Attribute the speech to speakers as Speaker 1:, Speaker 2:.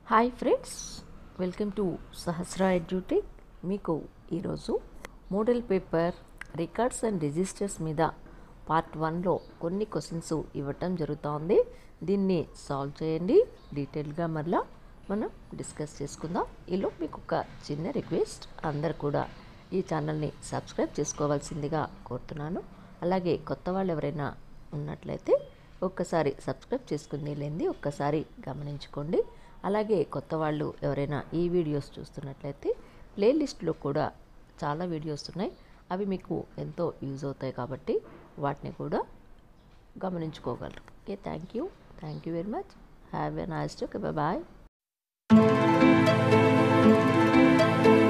Speaker 1: hi friends welcome to Sahasra edutech మీకు ఈరోజు model paper records and registers మీద part వన్లో కొన్ని క్వశ్చన్స్ ఇవ్వటం జరుగుతోంది దీన్ని సాల్వ్ చేయండి డీటెయిల్గా మరలా మనం డిస్కస్ చేసుకుందాం ఈలో మీకు ఒక చిన్న రిక్వెస్ట్ అందరు కూడా ఈ ఛానల్ని సబ్స్క్రైబ్ చేసుకోవాల్సిందిగా కోరుతున్నాను అలాగే కొత్త వాళ్ళు ఎవరైనా ఉన్నట్లయితే ఒక్కసారి సబ్స్క్రైబ్ చేసుకుంది లేనిది ఒక్కసారి గమనించుకోండి అలాగే కొత్త వాళ్ళు ఎవరైనా ఈ వీడియోస్ చూస్తున్నట్లయితే ప్లేలిస్ట్లో కూడా చాలా వీడియోస్ ఉన్నాయి అవి మీకు ఎంతో యూజ్ అవుతాయి కాబట్టి వాటిని కూడా గమనించుకోగలరు okay thank you thank you very much have a nice day okay bye